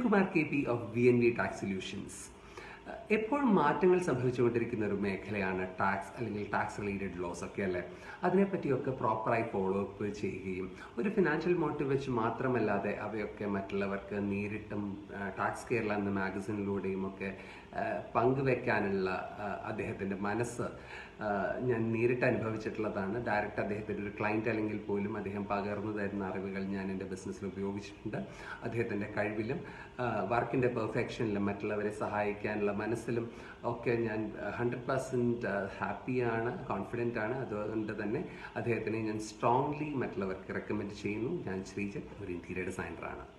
Kumar K P of V N V tax solutions എപ്പോഴും മാറ്റങ്ങൾ സംഭവിച്ചുകൊണ്ടിരിക്കുന്ന ഒരു മേഖലയാണ് ടാക്സ് അല്ലെങ്കിൽ ടാക്സ് റിലേറ്റഡ് ലോസ് ഒക്കെ അല്ലേ അതിനെപ്പറ്റിയൊക്കെ പ്രോപ്പറായി ഫോളോ അപ്പ് ചെയ്യുകയും ഒരു ഫിനാൻഷ്യൽ മോട്ടീവ് വെച്ച് മാത്രമല്ലാതെ അവയൊക്കെ മറ്റുള്ളവർക്ക് നേരിട്ടും ടാക്സ് കേരള എന്ന മാഗസിനിലൂടെയും ഒക്കെ ആ, പങ്കുവെക്കാനുള്ള ആ, അദ്ദേഹത്തിൻ്റെ മനസ്സ് ആ, ഞാൻ നേരിട്ട് അനുഭവിച്ചിട്ടുള്ളതാണ് ഡയറക്റ്റ് അദ്ദേഹത്തിൻ്റെ ഒരു ക്ലയൻറ്റ് അല്ലെങ്കിൽ പോലും അദ്ദേഹം പകർന്നു തരുന്ന അറിവുകൾ ഞാൻ എൻ്റെ ബിസിനസ്സിൽ ഉപയോഗിച്ചിട്ടുണ്ട് അദ്ദേഹത്തിൻ്റെ കഴിവിലും വർക്കിൻ്റെ പെർഫെക്ഷനിലും മറ്റുള്ളവരെ സഹായിക്കാനുള്ള മനസ്സിലും ഒക്കെ ഞാൻ ഹൺഡ്രഡ് പെർസെൻറ്റ് ഹാപ്പിയാണ് കോൺഫിഡൻ്റ് ആണ് അതുകൊണ്ട് തന്നെ അദ്ദേഹത്തിനെ ഞാൻ സ്ട്രോങ്ലി മറ്റുള്ളവർക്ക് റെക്കമെൻഡ് ചെയ്യുന്നു ഞാൻ ശ്രീജിത്ത് ഒരു ഇൻറ്റീരിയർ ഡിസൈനറാണ്